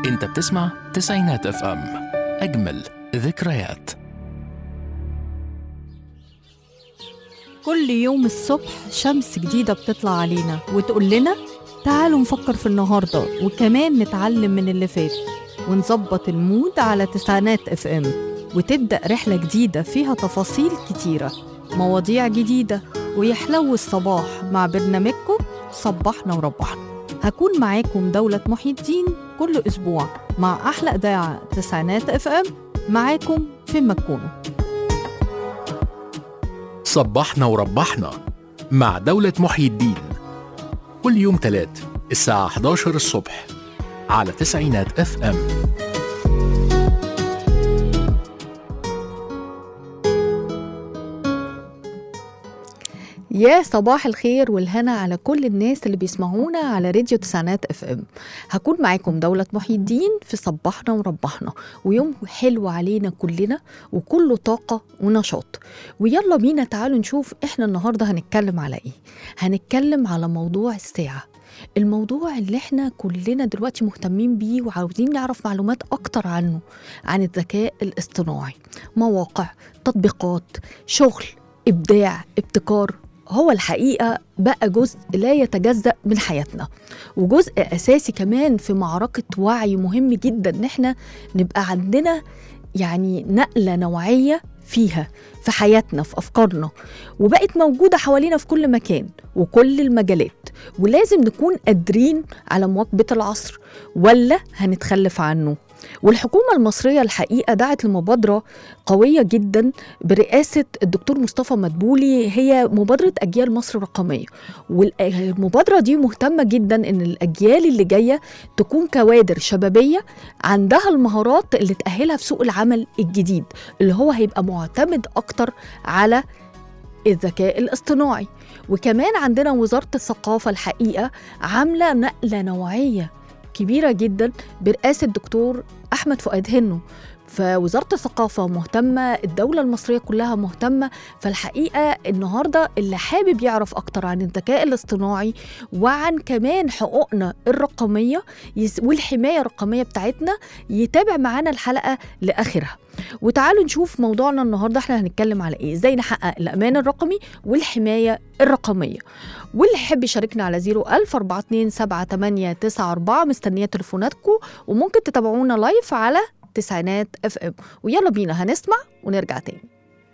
انت بتسمع تسعينات اف ام اجمل ذكريات كل يوم الصبح شمس جديدة بتطلع علينا وتقول لنا تعالوا نفكر في النهاردة وكمان نتعلم من اللي فات ونظبط المود على تسعينات اف ام وتبدأ رحلة جديدة فيها تفاصيل كتيرة مواضيع جديدة ويحلو الصباح مع برنامجكم صبحنا وربحنا هكون معاكم دولة محي الدين كل أسبوع مع أحلى إذاعة تسعينات اف ام معاكم فين ما تكونوا صبحنا وربحنا مع دولة محيي الدين كل يوم تلات الساعة 11 الصبح على تسعينات اف ام يا صباح الخير والهنا على كل الناس اللي بيسمعونا على راديو تسعينات اف ام هكون معاكم دولة محي الدين في صبحنا وربحنا ويوم حلو علينا كلنا وكله طاقة ونشاط ويلا بينا تعالوا نشوف احنا النهاردة هنتكلم على ايه هنتكلم على موضوع الساعة الموضوع اللي احنا كلنا دلوقتي مهتمين بيه وعاوزين نعرف معلومات اكتر عنه عن الذكاء الاصطناعي مواقع تطبيقات شغل ابداع ابتكار هو الحقيقه بقى جزء لا يتجزا من حياتنا وجزء اساسي كمان في معركه وعي مهم جدا ان احنا نبقى عندنا يعني نقله نوعيه فيها في حياتنا في افكارنا وبقت موجوده حوالينا في كل مكان وكل المجالات ولازم نكون قادرين على مواكبه العصر ولا هنتخلف عنه والحكومة المصرية الحقيقة دعت لمبادرة قوية جدا برئاسة الدكتور مصطفى مدبولي هي مبادرة أجيال مصر الرقمية والمبادرة دي مهتمة جدا إن الأجيال اللي جاية تكون كوادر شبابية عندها المهارات اللي تأهلها في سوق العمل الجديد اللي هو هيبقى معتمد أكتر على الذكاء الاصطناعي وكمان عندنا وزارة الثقافة الحقيقة عاملة نقلة نوعية كبيرة جدا برئاسة الدكتور أحمد فؤاد هنو فوزارة الثقافة مهتمة الدولة المصرية كلها مهتمة فالحقيقة النهاردة اللي حابب يعرف أكتر عن الذكاء الاصطناعي وعن كمان حقوقنا الرقمية يس- والحماية الرقمية بتاعتنا يتابع معانا الحلقة لآخرها وتعالوا نشوف موضوعنا النهارده احنا هنتكلم على ايه ازاي نحقق الامان الرقمي والحمايه الرقميه واللي يحب يشاركنا على 01000 427 مستنيه تليفوناتكم وممكن تتابعونا لايف على تسعينات اف ام ويلا بينا هنسمع ونرجع تاني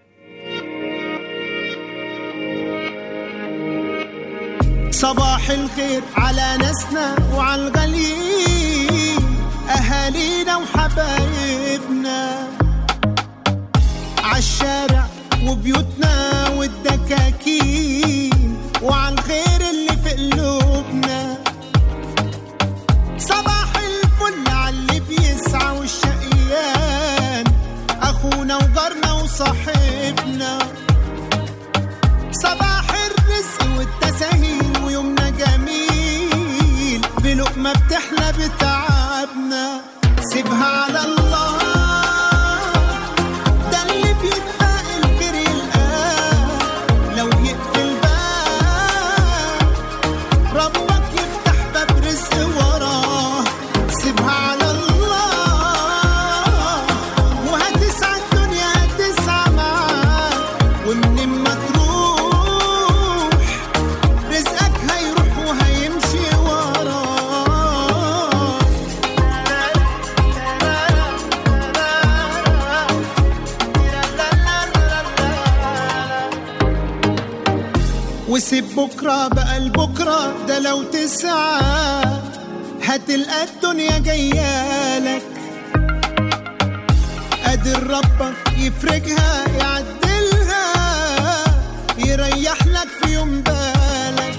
صباح الخير على ناسنا وعلى الغاليين أهالينا وحبايبنا عالشارع وبيوتنا والدكاكين وعن الخير اللي في قلوبنا صباح الفل على اللي بيسعى والشقيان أخونا وجارنا وصاحبنا صباح الرزق والتساهيل ويومنا جميل بلقمة بتحلى بتعبنا سيبها على الله ده اللي بيتفائل خير يلقاه لو يقفل باب ربك يفتح باب رزق وراه سيبها على الله وهتسعى الدنيا هتسعى معاك ومن ما تروح رزقك هيروح وهيمشي وراه وسيب بكرة بقى لبكرة ده لو تسعى هتلقى الدنيا جايالك قادر ربك يفرجها يعدلها يريح لك في يوم بالك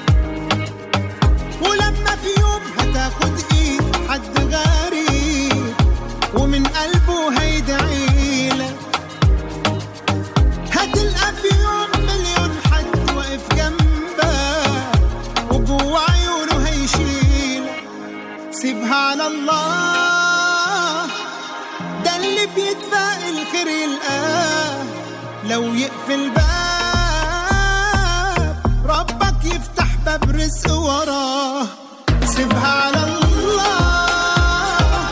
ولما في يوم هتاخد ايد حد غريب ومن قلبه هيدعيلك هتلقى في يوم مليون حد واقف جنبك وجوه عيونه هيشيلك سيبها على الله ده اللي بيتفائل خير يلقاه لو يقفل باب ربك يفتح باب رزق وراه سيبها على الله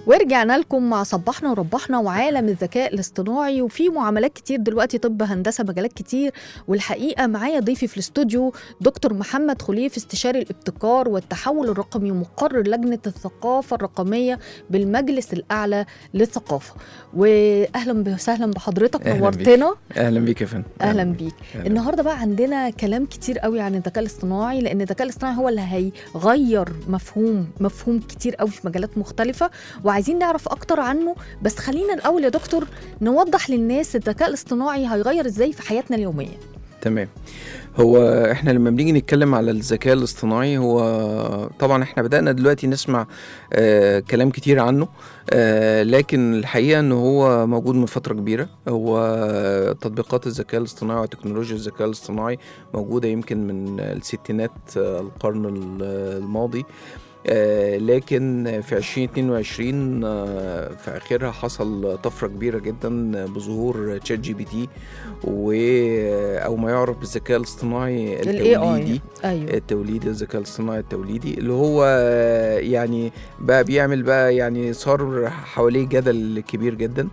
ورجعنا لكم مع صبحنا وربحنا وعالم الذكاء الاصطناعي وفي معاملات كتير دلوقتي طب هندسه مجالات كتير والحقيقه معايا ضيفي في الاستوديو دكتور محمد خليف استشاري الابتكار والتحول الرقمي ومقرر لجنه الثقافه الرقميه بالمجلس الاعلى للثقافه واهلا وسهلا بحضرتك أهلاً نورتنا اهلا بيك يا فندم اهلا بيك أهلاً. النهارده بقى عندنا كلام كتير قوي عن الذكاء الاصطناعي لان الذكاء الاصطناعي هو اللي هيغير مفهوم مفهوم كتير قوي في مجالات مختلفه وعايزين نعرف اكتر عنه بس خلينا الاول يا دكتور نوضح للناس الذكاء الاصطناعي هيغير ازاي في حياتنا اليوميه تمام هو احنا لما بنيجي نتكلم على الذكاء الاصطناعي هو طبعا احنا بدأنا دلوقتي نسمع آه كلام كتير عنه آه لكن الحقيقة ان هو موجود من فترة كبيرة هو تطبيقات الذكاء الاصطناعي وتكنولوجيا الذكاء الاصطناعي موجودة يمكن من الستينات آه، القرن ال- الماضي آه، لكن في 2022 آه، في اخرها حصل طفره كبيره جدا بظهور تشات جي بي تي و او ما يعرف بالذكاء الاصطناعي ال AI. التوليدي ايوه التوليدي الذكاء الاصطناعي التوليدي اللي هو آه، يعني بقى بيعمل بقى يعني صار حواليه جدل كبير جدا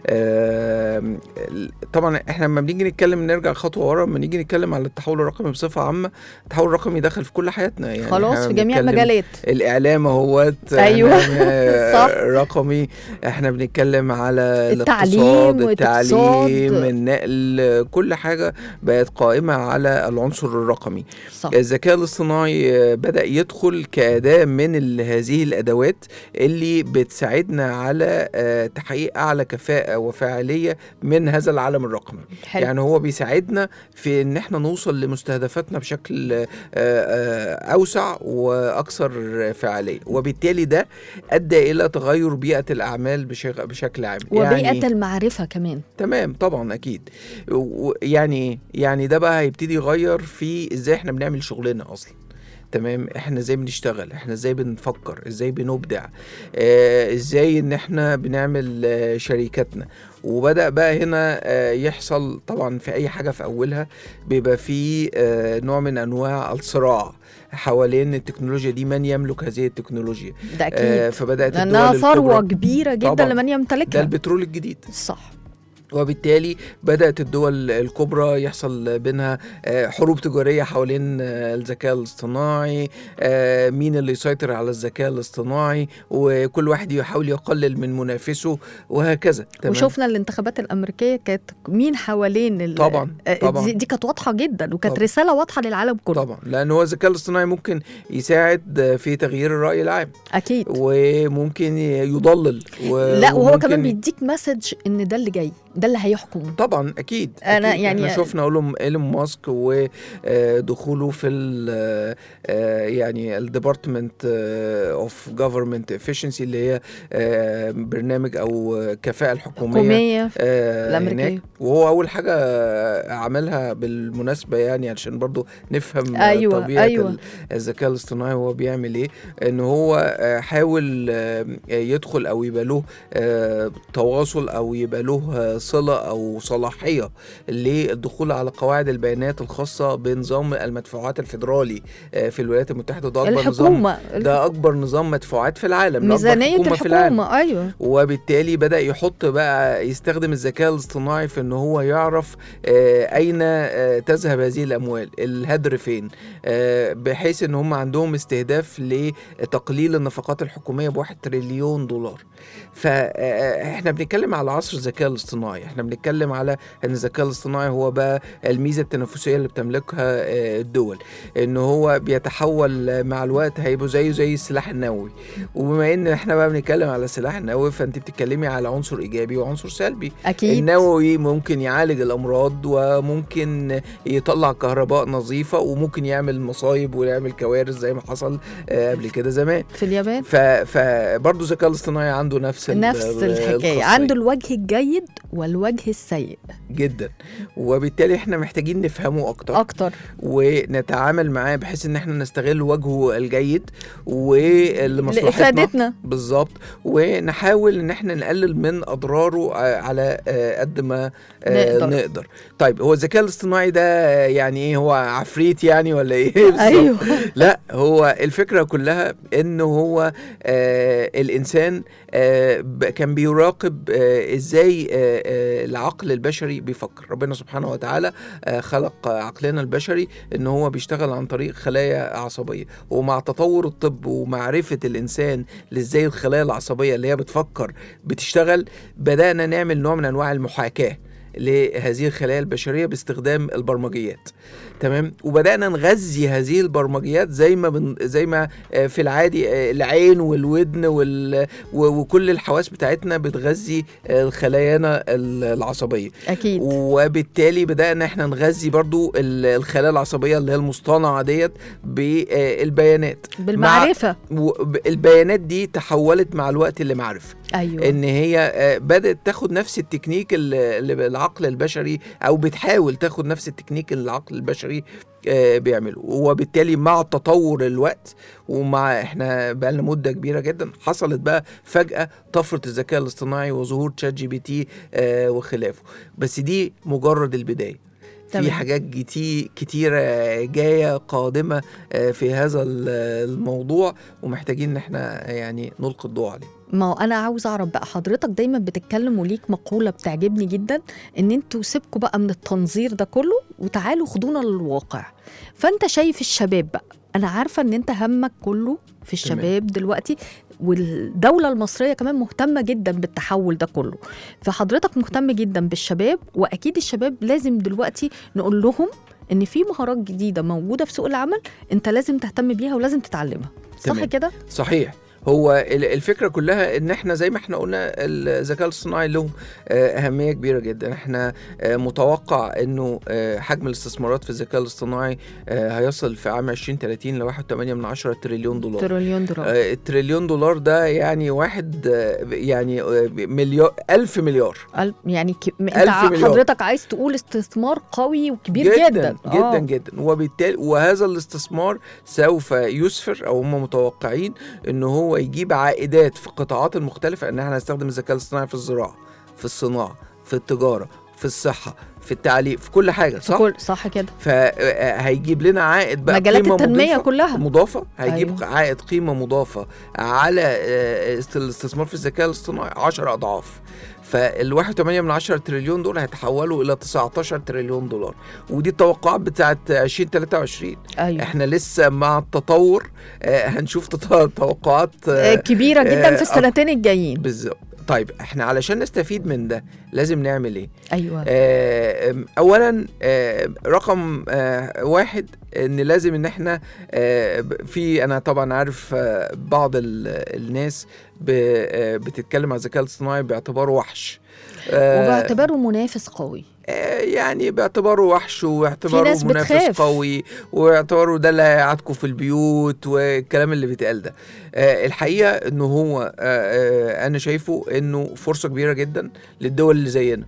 آم، ال- طبعا احنا لما بنيجي نتكلم نرجع خطوه ورا لما نيجي نتكلم على التحول الرقمي بصفه عامه التحول الرقمي دخل في كل حياتنا يعني خلاص إحنا في جميع بنتكلم- المجالات الاعلام اهوت أيوة. إحنا صح. رقمي احنا بنتكلم على التعليم الاقتصاد والاقتصاد. التعليم النقل كل حاجه بقت قائمه على العنصر الرقمي صح الذكاء الاصطناعي آه، بدا يدخل كاداه من ال- هذه الادوات اللي بتساعدنا على آه، تحقيق اعلى كفاءه وفاعليه من هذا العالم الرقمي حلو يعني هو بيساعدنا في ان احنا نوصل لمستهدفاتنا بشكل آه، آه، اوسع واكثر فعاليه وبالتالي ده ادى الى تغير بيئه الاعمال بشغ- بشكل عام وبيئه المعرفه كمان تمام طبعا اكيد و- يعني ايه يعني ده بقى هيبتدي يغير في ازاي احنا بنعمل شغلنا اصلا تمام احنا ازاي بنشتغل احنا ازاي بنفكر ازاي بنبدع اه ازاي ان احنا بنعمل آه شركاتنا وبدا بقى هنا آه يحصل طبعا في اي حاجه في اولها بيبقى في آه نوع من انواع الصراع حوالين التكنولوجيا دي من يملك هذه التكنولوجيا ده اكيد آه فبدات لانها الدول ثروه الكبرى كبيره جدا طبعاً. لمن ده يمتلكها البترول الجديد صح وبالتالي بدأت الدول الكبرى يحصل بينها آه، حروب تجارية حوالين آه، الذكاء الاصطناعي آه، مين اللي يسيطر على الذكاء الاصطناعي وكل واحد يحاول يقلل من منافسه وهكذا تمام وشفنا الانتخابات الامريكيه كانت مين حوالين ال... طبعا آه، طبعا دي, دي كانت واضحه جدا وكانت طبعاً. رساله واضحه للعالم كله طبعا لأن هو الذكاء الاصطناعي ممكن يساعد في تغيير الرأي العام اكيد وممكن يضلل و... لا وهو وممكن كمان بيديك مسج ان ده اللي جاي ده اللي هيحكم طبعا اكيد أنا أكيد. يعني- احنا شفنا ايلون إيلون ماسك ودخوله في ال آه، يعني الديبارتمنت اوف جفرمنت افشنسي اللي هي آه، برنامج او كفاءه الحكوميه حكوميه آه، الأمريكية. هناك وهو اول حاجه عملها بالمناسبه يعني علشان برضو نفهم أيوة، طبيعه أيوة. ال- الذكاء الاصطناعي هو بيعمل ايه ان هو آه، حاول آه، يدخل او يبقى له آه، تواصل او يبقى له آه، صله او صلاحيه للدخول على قواعد البيانات الخاصه بنظام المدفوعات الفيدرالي آه، في الولايات المتحده ده اكبر نظام الحكومه ده اكبر نظام مدفوعات في العالم ده أكبر ميزانيه حكومة في العالم. الحكومه ايوه وبالتالي بدأ يحط بقى يستخدم الذكاء الاصطناعي في ان هو يعرف آه، اين آه، تذهب هذه الاموال الهدر فين آه، بحيث ان هم عندهم استهداف لتقليل النفقات الحكوميه بواحد تريليون دولار فاحنا بنتكلم على عصر الذكاء الاصطناعي احنا بنتكلم على ان الذكاء الاصطناعي هو بقى الميزه التنافسيه اللي بتملكها آه، الدول ان هو بيتحول مع الوقت هيبقوا زيه زي السلاح النووي وبما ان احنا بقى بنتكلم على السلاح النووي فانت بتتكلمي على عنصر ايجابي وعنصر سلبي اكيد النووي ممكن يعالج الامراض وممكن يطلع كهرباء نظيفه وممكن يعمل مصايب ويعمل كوارث زي ما حصل آه، قبل كده زمان في اليابان ف فبرضه الذكاء الاصطناعي عنده نفس ال- نفس ال- الحكايه الخاصية. عنده الوجه الجيد والوجه السيء جدا وبالتالي احنا محتاجين نفهمه اكتر اكتر ونتعامل معاه بحيث ان احنا نستغل وجهه الجيد ولمصلحتنا لافادتنا بالظبط ونحاول ان احنا نقلل من اضراره ع- على آه، قد ما آه، نقدر. نقدر طيب هو الذكاء الاصطناعي ده آه، يعني ايه هو عفريت يعني ولا ايه بالظبط؟ ايوه لا هو الفكرة كلها انه هو آه الانسان آه ب- كان بيراقب آه ازاي آه آه العقل البشري بيفكر ربنا سبحانه وتعالى آه خلق عقلنا البشري ان هو بيشتغل عن طريق خلايا عصبية ومع تطور الطب ومعرفة الانسان لازاي الخلايا العصبية اللي هي بتفكر بتشتغل بدأنا نعمل نوع من انواع المحاكاة لهذه الخلايا البشريه باستخدام البرمجيات تمام وبدانا نغذي هذه البرمجيات زي ما بن زي ما آه، في العادي آه، العين والودن وال و- وكل الحواس بتاعتنا بتغذي آه، خلايانا ال- العصبيه اكيد وبالتالي بدانا احنا نغذي برضو ال- الخلايا العصبيه اللي هي المصطنعه ديت بالبيانات بالمعرفه البيانات دي تحولت مع الوقت لمعرفه ايوه ان هي آه، بدات تاخد نفس التكنيك اللي اللي العقل البشري او بتحاول تاخد نفس التكنيك اللي العقل البشري آه، بيعمله وبالتالي مع تطور الوقت ومع احنا بقى لنا مده كبيره جدا حصلت بقى فجاه طفره الذكاء الاصطناعي وظهور تشات جي بي تي آه، وخلافه بس دي مجرد البدايه تمام. في حاجات جتي كتيرة جاية قادمة آه، في هذا ال- الموضوع ومحتاجين ان احنا يعني نلقي الضوء عليه ما هو انا عاوز اعرف بقى حضرتك دايما بتتكلم وليك مقوله بتعجبني جدا ان انتوا سيبكوا بقى من التنظير ده كله وتعالوا خدونا للواقع فانت شايف الشباب بقى انا عارفه ان انت همك كله في الشباب دلوقتي والدولة المصرية كمان مهتمة جدا بالتحول ده كله فحضرتك مهتم جدا بالشباب وأكيد الشباب لازم دلوقتي نقول لهم إن في مهارات جديدة موجودة في سوق العمل أنت لازم تهتم بيها ولازم تتعلمها صح تمام. كده؟ صحيح هو ال- الفكره كلها ان احنا زي ما احنا قلنا الذكاء الاصطناعي له آه، اهميه كبيره جدا احنا آه، متوقع انه آه، حجم الاستثمارات في الذكاء الاصطناعي آه، هيصل في عام 2030 ل 1.8 من عشرة تريليون دولار تريليون دولار آه، التريليون دولار ده يعني واحد آه، يعني آه، مليار ألف مليار ألف يعني ك... م- انت ألف ع- مليار. حضرتك عايز تقول استثمار قوي وكبير جدا جدا آه. جدا, جدا وبالتالي وهذا الاستثمار سوف يسفر او هم متوقعين ان هو يجيب عائدات في القطاعات المختلفه ان احنا هنستخدم الذكاء الاصطناعي في الزراعه في الصناعه في التجاره في الصحه في التعليم في كل حاجه صح كل صح كده فهيجيب لنا عائد بقى مجالات قيمة التنمية مضيفة كلها. مضافة هيجيب أيوة. أيوة. عائد قيمة مضافة على آه، است- الاستثمار في الذكاء الاصطناعي 10 أضعاف فال 1.8 من 10 تريليون دول هيتحولوا إلى 19 تريليون دولار ودي التوقعات بتاعت 2023 ايوه احنا لسه مع التطور آه، هنشوف تط- توقعات آه، آه، كبيره جدا آه، في السنتين الجايين بالظبط طيب احنا علشان نستفيد من ده لازم نعمل ايه؟ ايوه آه، أم، اولا آه، رقم آه، واحد ان لازم ان احنا آه، ب- في انا طبعا عارف آه، بعض ال- الناس ب- آه، بتتكلم عن الذكاء الاصطناعي باعتباره وحش آه، وباعتباره منافس قوي آه، يعني باعتباره وحش واعتباره ناس منافس بتخاف. قوي واعتباره ده اللي هيقعدكم في البيوت والكلام اللي بيتقال ده آه، الحقيقه انه هو آه، آه، انا شايفه انه فرصه كبيره جدا للدول اللي زينا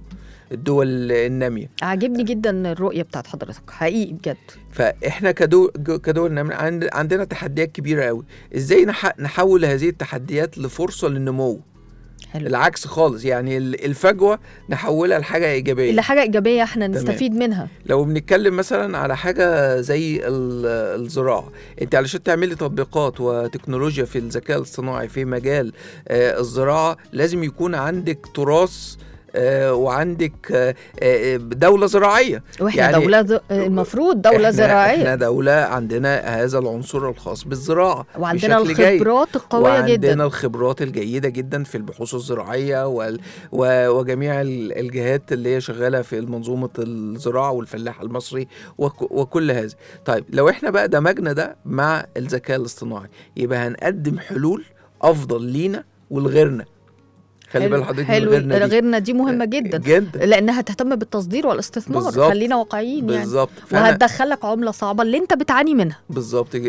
الدول الناميه عاجبني جدا الرؤيه بتاعت حضرتك حقيقي بجد فاحنا كدول كدول نامية عند- عندنا تحديات كبيره قوي ازاي نح- نحول هذه التحديات لفرصه للنمو حلو العكس خالص يعني ال- الفجوه نحولها لحاجه ايجابيه اللي حاجه ايجابيه احنا تمام. نستفيد منها لو بنتكلم مثلا على حاجه زي ال- الزراعه انت علشان تعملي تطبيقات وتكنولوجيا في الذكاء الاصطناعي في مجال آه، الزراعه لازم يكون عندك تراث آه، وعندك آه، آه، دولة زراعية واحنا يعني دوله ز... المفروض دوله احنا زراعيه احنا دولة عندنا هذا العنصر الخاص بالزراعة وعندنا بشكل جيد. الخبرات القويه وعندنا جدا الخبرات الجيدة جدا في البحوث الزراعية وال... و... وجميع ال- الجهات اللي هي شغالة في منظومة الزراعة والفلاح المصري وك... وكل هذا طيب لو احنا بقى دمجنا ده مع الذكاء الاصطناعي يبقى هنقدم حلول أفضل لينا ولغيرنا خلي حلو- بال حضرتك من حلو غيرنا دي غيرنا دي مهمه جدا جدا لانها تهتم بالتصدير والاستثمار بالظبط. خلينا واقعيين يعني بالظبط فأنا- وهتدخلك عمله صعبه اللي انت بتعاني منها بالظبط جدا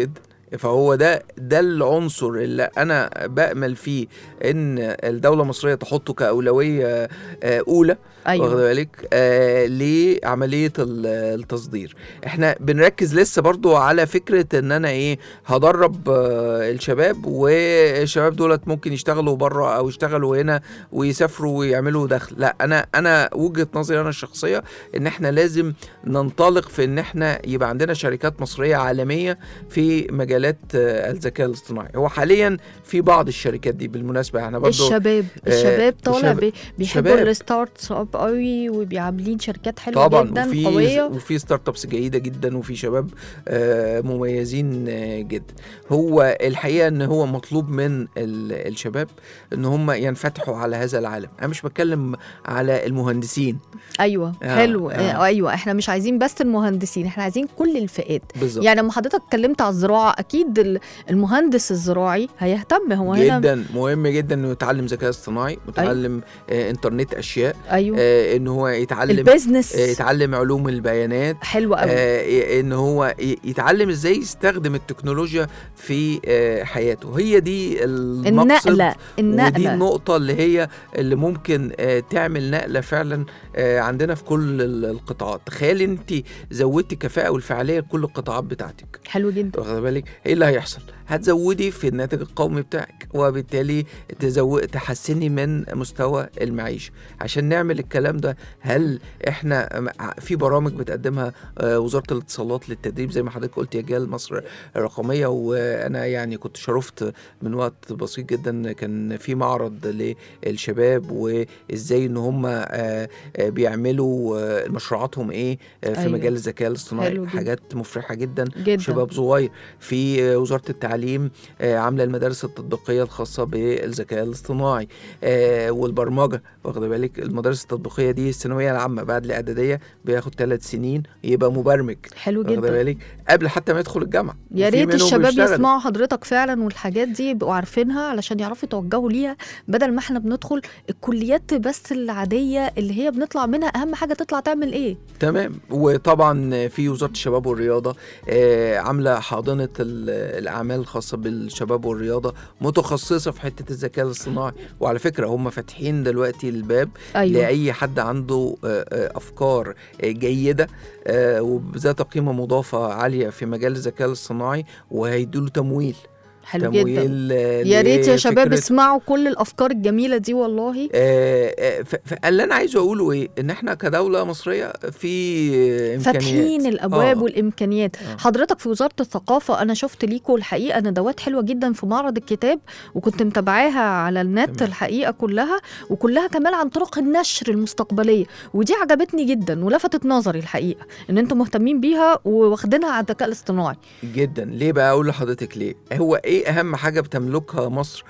فهو ده ده العنصر اللي انا بامل فيه ان الدوله المصريه تحطه كاولويه آه، اولى واخد ايوه بالك آه لعمليه ال- التصدير احنا بنركز لسه برضو على فكره ان انا ايه هدرب آه الشباب والشباب دولت ممكن يشتغلوا بره او يشتغلوا هنا ويسافروا ويعملوا دخل لا انا انا وجهه نظري انا الشخصيه ان احنا لازم ننطلق في ان احنا يبقى عندنا شركات مصريه عالميه في مجالات آه الذكاء الاصطناعي هو حاليا في بعض الشركات دي بالمناسبه احنا برضو الشباب آه، الشباب طالع الشباب- بي- بيحبوا الشباب. الستارت اب قوي وبيعاملين شركات حلوه طبعا جدا وفي قويه وفي ستارت ابس جيده جدا وفي شباب آه، مميزين آه، جدا هو الحقيقه ان هو مطلوب من ال- الشباب ان هم ينفتحوا على هذا العالم انا مش بتكلم على المهندسين ايوه آه، حلو آه. آه. ايوه احنا مش عايزين بس المهندسين احنا عايزين كل الفئات بالظبط يعني لما حضرتك اتكلمت على الزراعه اكيد ال- المهندس الزراعي هيهتم هو هنا جدا مهم جدا انه يتعلم ذكاء اصطناعي ويتعلم آه انترنت اشياء ايوه آه ان هو يتعلم البيزنس آه يتعلم علوم البيانات حلو قوي آه ان هو ي- يتعلم ازاي يستخدم التكنولوجيا في آه حياته هي دي المقصد النقله ودي النقله النقطة اللي هي اللي ممكن آه، تعمل نقلة فعلا آه، عندنا في كل ال- القطاعات تخيلي انت زودتي كفاءة والفعالية لكل القطاعات بتاعتك حلو جدا واخد بالك ايه اللي هيحصل هتزودي في الناتج القومي بتاعك وبالتالي تزو... تحسني من مستوى المعيشة عشان نعمل الكلام ده هل احنا م- في برامج بتقدمها آه، وزارة الاتصالات للتدريب زي ما حضرتك قلت يا جال مصر الرقمية وانا يعني كنت شرفت من وقت بسيط جدا كان في معرض للشباب وازاي ان هم آه، آه، بيعملوا آه، مشروعاتهم ايه آه، في أيوة. مجال الذكاء حلو الاصطناعي جدا. حاجات مفرحة جدا جدا شباب صغير في آه، وزاره التعليم آه، عامله المدارس التطبيقيه الخاصه بالذكاء الاصطناعي آه، والبرمجه واخد بالك المدارس التطبيقيه دي الثانويه العامه بعد الاعداديه بياخد ثلاث سنين يبقى مبرمج حلو واخد جدا بالك قبل حتى ما يدخل الجامعه يا وفي ريت منهم الشباب بيشتغلوا. يسمعوا حضرتك فعلا والحاجات دي يبقوا عارفينها علشان يعرفوا يتوجهوا ليها بدل ما احنا بندخل الكليات بس العاديه اللي هي بنطلع منها اهم حاجه تطلع تعمل ايه تمام وطبعا في وزاره الشباب والرياضه آه، عامله حاضنه ال- الاعمال الخاصه بالشباب والرياضه متخصصه في حته الذكاء الاصطناعي وعلى فكره هم فاتحين دلوقتي الباب ايوه لاي حد عنده آه، آه، افكار آه، جيده آه، وذات قيمه مضافه عاليه في مجال الذكاء الاصطناعي وهيدوا له تمويل حلو جدا تمويل آه، يا ريت يا شباب لفكرة- اسمعوا كل الافكار الجميله دي والله آه، آه، ف- فاللي انا عايزه اقوله ايه ان احنا كدوله مصريه في آه، امكانيات فاتحين الابواب آه. والامكانيات آه. حضرتك في وزاره الثقافه انا شفت ليكوا الحقيقه ندوات حلوه جدا في معرض الكتاب وكنت متابعاها على النت تمام. الحقيقه كلها وكلها كمان عن طرق النشر المستقبليه ودي عجبتني جدا ولفتت نظري الحقيقه ان انتم مهتمين بيها وواخدينها على الذكاء الاصطناعي جدا ليه بقى اقول لحضرتك ليه هو ايه اهم حاجه بتملكها مصر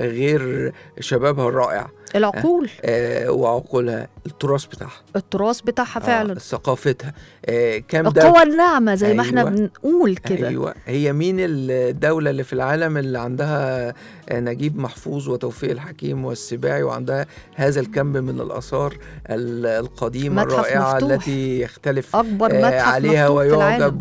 غير شبابها الرائع العقول آه وعقولها التراث بتاعها التراث بتاعها آه فعلا ثقافتها آه كام ده القوى الناعمه زي ما احنا أيوة. بنقول كده ايوه هي مين الدوله اللي في العالم اللي عندها آه، نجيب محفوظ وتوفيق الحكيم والسباعي وعندها هذا الكم من الاثار ال- القديمه متحف الرائعه مفتوح. التي يختلف اكبر آه، متحف عليها مفتوح في العالم ويعجب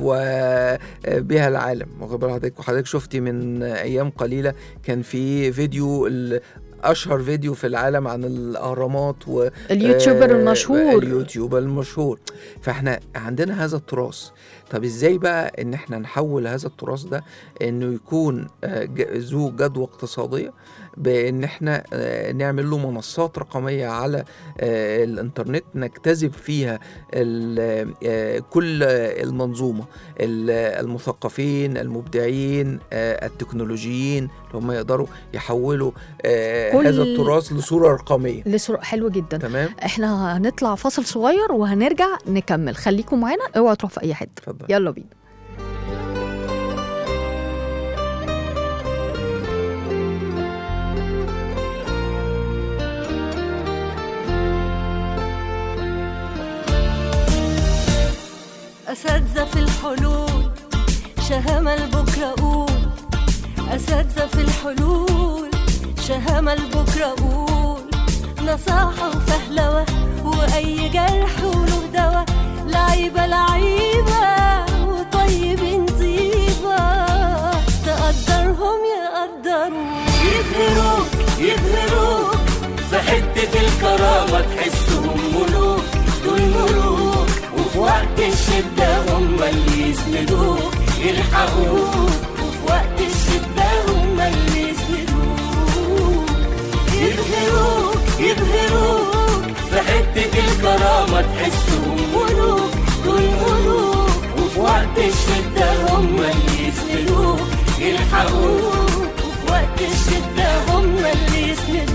وبها العالم واخد بال حضرتك وحضرتك شفتي من ايام قليله كان في فيديو ال- اشهر فيديو في العالم عن الاهرامات و اليوتيوبر آه، المشهور اليوتيوبر المشهور فاحنا عندنا هذا التراث طب ازاي بقى ان احنا نحول هذا التراث ده انه يكون آه، ج- ذو جدوى اقتصاديه بان احنا آه، نعمل له منصات رقميه على آه، الانترنت نجتذب فيها ال- آه، كل المنظومه ال- المثقفين المبدعين آه، التكنولوجيين اللي هم يقدروا يحولوا آه، كل- هذا التراث لصوره رقميه لسر... حلو جدا تمام احنا هنطلع فاصل صغير وهنرجع نكمل خليكم معانا اوعوا تروحوا في اي حته اتفضل يلا بينا أساتذة في الحلول شهامة لبكرة قول أساتذة في الحلول شهامة لبكرة قول نصاحة وفهلوة وأي جرح وله دوا لعيبة لعيبة وطيبين طيبة حتة الكرامة تحسهم ملوك دول ملوك وفي وقت الشدة هم اللي يسندوك يلحقوك وفي وقت الشدة هم اللي يسندوك يبهروك يبهروك في حتة الكرامة تحسهم ملوك دول ملوك وفي وقت الشدة هم اللي يسندوك يلحقوك وفي وقت الشدة هم اللي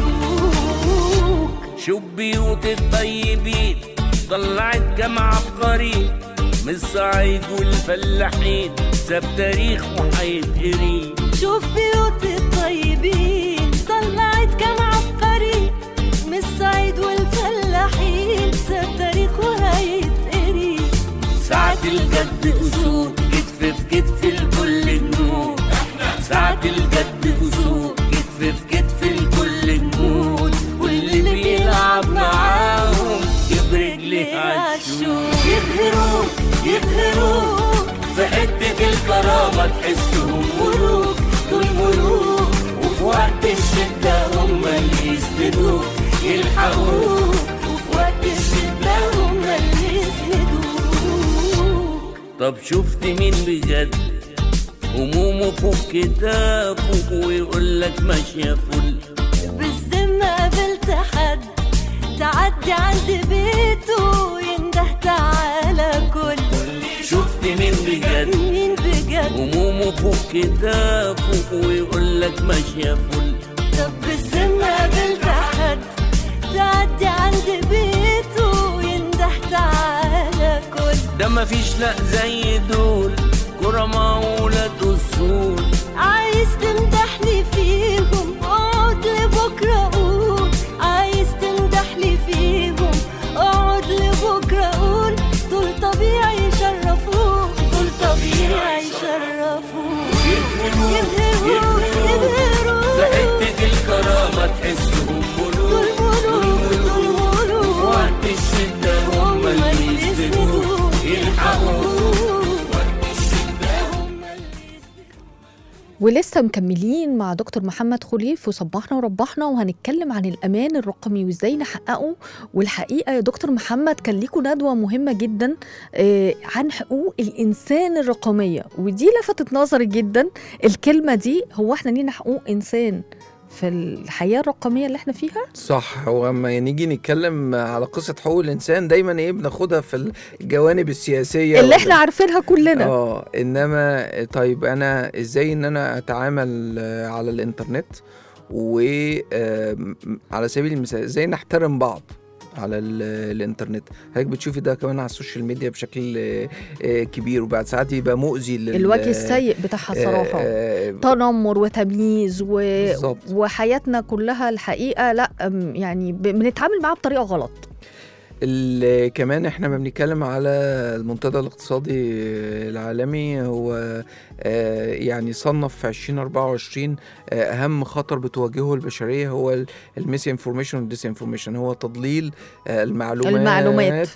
يسندوك شوف بيوت الطيبين طلعت كم عبقري من الصعيد والفلاحين ساب تاريخ وحيتقري شوف بيوت الطيبين طلعت كم عبقري من الصعيد والفلاحين ساب تاريخ وهيتقري ساعة الجد أسود كتف في كتف الكل النور ساعة الجد أسود كتف في كتف الكل نموت واللي بيلعب معاهم يبرج ليه عالشوق يبهروك يبهروك في حتة الكرامة تحسهم ملوك دول ملوك وفي وقت الشدة هم اللي يسندوك يلحقوك وفي وقت الشدة هم اللي يسندوك طب شفت مين بجد همومه فوق كتافه ويقول لك ماشية فل بالذمة قابلت حد تعدي عند بيته ينده تعالى كل شفت مين بجد مين بجد همومه فوق كتافه ويقول لك ماشية فل طب بالذمة قابلت حد تعدي عند بيته ينده تعالى كل ده مفيش لا زي دول كرماء ولاد اصول عايز تمدحني فيهم اقعد لبكرة قول عايز تمدحني فيهم اقعد لبكرة قول دول طبيعي يشرفوك دول طبيعي يشرفوك يبهروك يبهروك في حتة الكرامة تحسهم دول ملوك ملوك دول ملوك وقت الشدة هم اللي يسندوك يلحقوك ولسه مكملين مع دكتور محمد خليف وصبحنا وربحنا وهنتكلم عن الأمان الرقمي وإزاي نحققه والحقيقة يا دكتور محمد كان ليكوا ندوة مهمة جدا آه، عن حقوق الإنسان الرقمية ودي لفتت نظري جدا الكلمة دي هو احنا لينا حقوق إنسان في الحياة الرقمية اللي احنا فيها صح هو لما نيجي نتكلم على قصة حقوق الإنسان دايما إيه بناخدها في الجوانب السياسية اللي وال- احنا عارفينها كلنا اه انما طيب انا ازاي ان انا اتعامل آه، على الانترنت وعلى سبيل المثال ازاي نحترم بعض على ال- الانترنت حضرتك بتشوفي ده كمان على السوشيال ميديا بشكل آه، آه، كبير وبعد ساعات يبقى مؤذي لل الوجه السيء بتاعها صراحة آه، تنمر وتمييز و... بالظبط. وحياتنا كلها الحقيقه لا أم، يعني ب... بنتعامل معاها بطريقه غلط ال- كمان احنا ما بنتكلم على المنتدى الاقتصادي العالمي هو آه، يعني صنف في 2024 آه، اهم خطر بتواجهه البشريه هو الميس انفورميشن والديس انفورميشن هو تضليل آه، المعلومات المعلومات.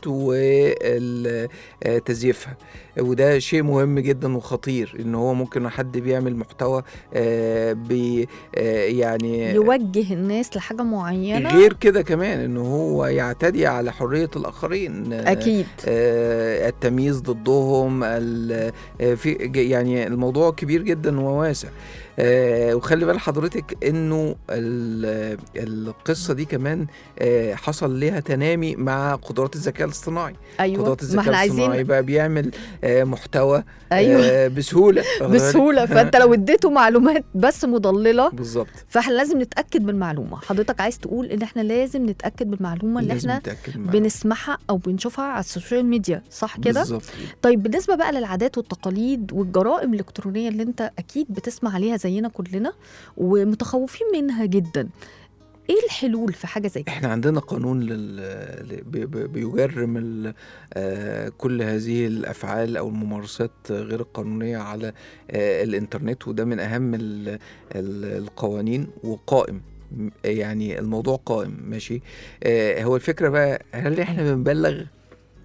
وتزييفها وده شيء مهم جدا وخطير ان هو ممكن حد بيعمل محتوى آه، بي آه، يعني يوجه الناس لحاجه معينه غير كده كمان ان هو يعتدي على حريه الاخرين آه، اكيد آه، التمييز ضدهم ال- آه، في ج- يعني الموضوع كبير جدا وواسع آه، وخلي بال حضرتك انه ال- القصه دي كمان آه، حصل لها تنامي مع قدرات الذكاء الاصطناعي ايوه قدرات ما الذكاء احنا الاصطناعي عايزين بقى بيعمل آه، محتوى ايوه آه، بسهوله واخد بالك؟ بسهوله فانت لو اديته معلومات بس مضلله بالظبط فاحنا لازم نتاكد من المعلومه حضرتك عايز تقول ان احنا لازم نتاكد من المعلومه اللي لازم احنا نتأكد من- بنسمعها او بنشوفها على السوشيال ميديا صح كده بالظبط طيب بالنسبه بقى للعادات والتقاليد والجرائم الالكترونيه اللي انت اكيد بتسمع عليها زينا كلنا ومتخوفين منها جدا ايه الحلول في حاجه زي كده احنا عندنا قانون لل... ل- بي- بي- بيجرم ال... آه، كل هذه الافعال او الممارسات غير القانونيه على آه، الانترنت وده من اهم ال... ال- القوانين وقائم م- يعني الموضوع قائم ماشي آه، هو الفكره بقى هل احنا بنبلغ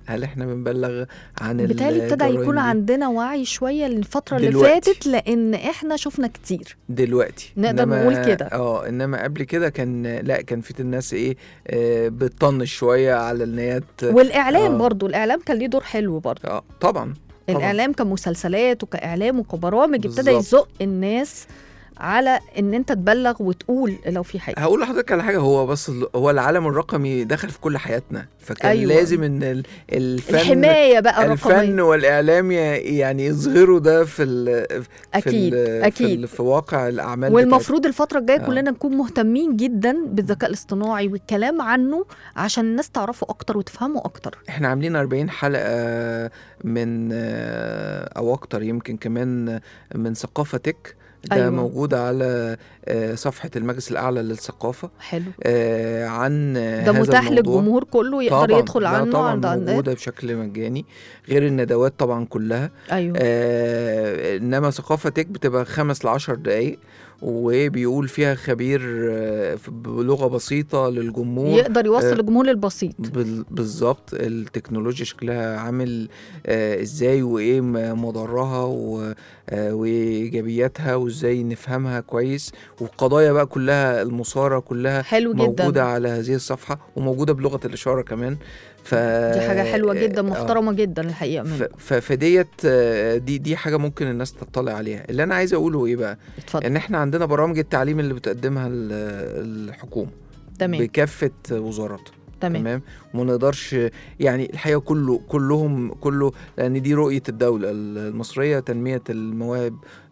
هل احنا بنبلغ عن بالتالي ابتدى الجرائم يكون دي؟ عندنا وعي شويه الفتره اللي دلوقتي. فاتت لان احنا شفنا كتير دلوقتي نقدر إنما- نقول كده. اه انما قبل كده كان لا كان في الناس ايه آه بتطنش شويه على ان هي ت- والاعلام آه. برضو الاعلام كان ليه دور حلو برضو اه طبعا طبعاً. الاعلام كمسلسلات وكاعلام وكبرامج ابتدى بالظبط. يزق الناس على ان انت تبلغ وتقول لو في حاجه هقول لحضرتك على حاجه هو بس ال- هو العالم الرقمي دخل في كل حياتنا فكان أيوة. أيوة. لازم ان ال- الفن الحمايه بقى الفن الرقميه والاعلام ي- يعني يظهروا ده في ال في اكيد ال في, اكيد ال في واقع الاعمال والمفروض الفترة الجاية آه. كلنا نكون مهتمين جدا بالذكاء الاصطناعي والكلام عنه عشان الناس تعرفه أكتر وتفهمه أكتر بتاعتنا. احنا عاملين 40 حلقه من آه، او اكتر يمكن كمان من ثقافه تك ده أيوة. أيوة. موجود على آه، صفحه المجلس الاعلى للثقافه حلو آه، عن آه، ده هذا متاح الموضوع. للجمهور كله يقدر طبعا يدخل لا عنه طبعا عند عند موجوده بشكل مجاني غير الندوات طبعا كلها أيوه آه انما ثقافه تك بتبقى خمس لعشر دقايق وبيقول فيها خبير آه، ف- بلغه بسيطه للجمهور يقدر يوصل آه، للجمهور البسيط بال- بالظبط التكنولوجيا شكلها عامل آه ازاي وايه م- مضرها و- آه، وايجابياتها وازاي نفهمها كويس والقضايا بقى كلها المثاره كلها حلو موجوده جدا على هذه الصفحه وموجوده بلغه الاشاره كمان ف دي حاجة حلوة جدا آه، محترمة جدا الحقيقة ف- منه ف- فديت آه، دي دي حاجه ممكن الناس تطلع عليها اللي انا عايز اقوله ايه بقى اتفضل ان احنا عندنا برامج التعليم اللي بتقدمها ال- الحكومه تمام بكافه وزاراتها تمام تمام وما نقدرش يعني الحقيقه كله كلهم كله لان دي رؤيه الدوله المصريه تنميه المواهب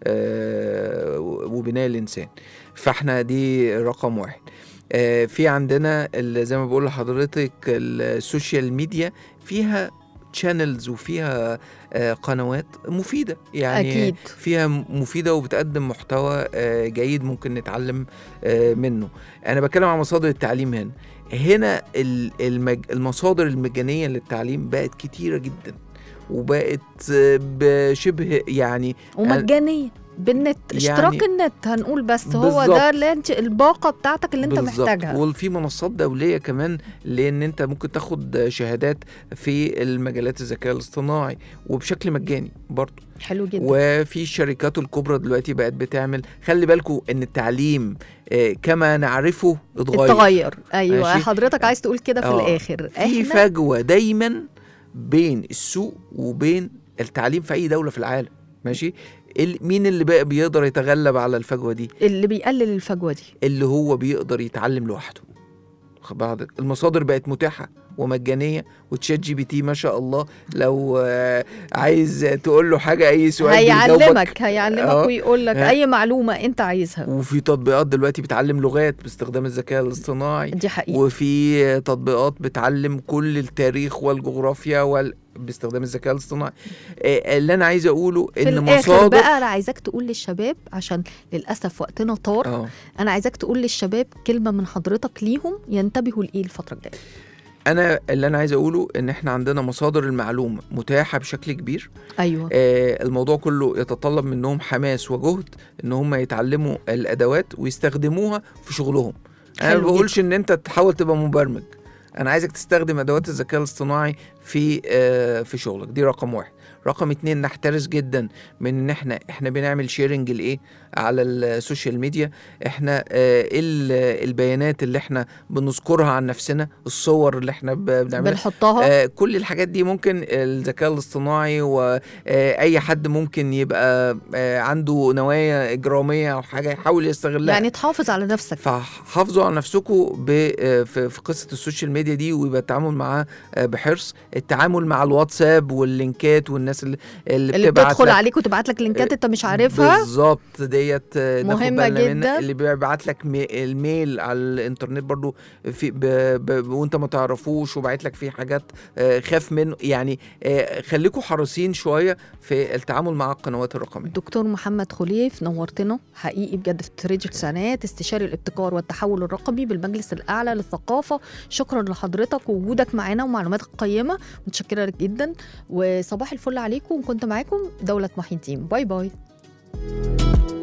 آه، وبناء الانسان فاحنا دي رقم واحد آه، في عندنا ال- زي ما بقول لحضرتك السوشيال ميديا فيها تشانلز وفيها آه، قنوات مفيده يعني أكيد فيها مفيده وبتقدم محتوى آه، جيد ممكن نتعلم آه، منه انا بتكلم عن مصادر التعليم هنا هنا ال- المج... المصادر المجانيه للتعليم بقت كتيره جدا وبقت آه، بشبه يعني ومجانية بالنت اشتراك يعني- النت هنقول بس هو بالظبط. ده اللي انت الباقة بتاعتك اللي انت بالظبط. محتاجها وفي منصات دوليه كمان لان انت ممكن تاخد شهادات في المجالات الذكاء الاصطناعي وبشكل مجاني برضه حلو جدا وفي الشركات الكبرى دلوقتي بقت بتعمل خلي بالكم ان التعليم آه، كما نعرفه اتغير اتغير ايوه ماشي. حضرتك عايز تقول كده في آه. الاخر في فجوه دايما بين السوق وبين التعليم في اي دوله في العالم ماشي ال- مين اللي بقى بيقدر يتغلب على الفجوه دي اللي بيقلل الفجوه دي اللي هو بيقدر يتعلم لوحده واخد بال حضرتك؟ المصادر بقت متاحه ومجانيه وتشات جي بي تي ما شاء الله لو آه، عايز تقول له حاجه اي سؤال بيجاوبك. هيعلمك هيعلمك آه. ويقول لك آه. اي معلومه انت عايزها وفي تطبيقات دلوقتي بتعلم لغات باستخدام الذكاء الاصطناعي دي حقيقه وفي تطبيقات بتعلم كل التاريخ والجغرافيا وال... باستخدام الذكاء الاصطناعي آه، اللي انا عايز اقوله في ان الاخر مصادر بقى انا عايزاك تقول للشباب عشان للاسف وقتنا طار اه انا عايزاك تقول للشباب كلمه من حضرتك ليهم ينتبهوا لايه الفتره الجايه انا اللي انا عايز اقوله ان احنا عندنا مصادر المعلومه متاحه بشكل كبير ايوه آه الموضوع كله يتطلب منهم حماس وجهد ان هم يتعلموا الادوات ويستخدموها في شغلهم انا حلو ما بقولش ان انت تحاول تبقى مبرمج انا عايزك تستخدم ادوات الذكاء الاصطناعي في آه في شغلك دي رقم واحد رقم اتنين نحترس جدا من ان احنا احنا بنعمل شيرنج لايه على السوشيال ميديا احنا آه إيه ال- البيانات اللي احنا بنذكرها عن نفسنا الصور اللي احنا ب- بنعملها بنحطها آه كل الحاجات دي ممكن الذكاء الاصطناعي واي حد ممكن يبقى آه عنده نوايا اجراميه او حاجه يحاول يستغلها يعني تحافظ على نفسك فحافظوا على نفسكم ب- آه، في في قصه السوشيال ميديا دي ويبقى التعامل معاه آه، بحرص التعامل مع الواتساب واللينكات والناس اللي اللي, اللي بتبعت بتدخل لك عليك وتبعت لك لينكات انت مش عارفها بالظبط ديت آه، ناخد مهمة بالنا جدا. منها اللي بيبعت لك مي- الميل على الانترنت برضو في ب ب وانت ما تعرفوش وبعت لك فيه حاجات آه، خاف منه يعني آه، خليكم حريصين شويه في التعامل مع القنوات الرقميه دكتور محمد خليف نورتنا حقيقي بجد في راديو تسعينات استشاري الابتكار والتحول الرقمي بالمجلس الاعلى للثقافه شكرا لحضرتك ووجودك معانا ومعلوماتك القيمه متشكره لك جدا وصباح الفل عليكم وكنت معاكم دوله محي الدين باي باي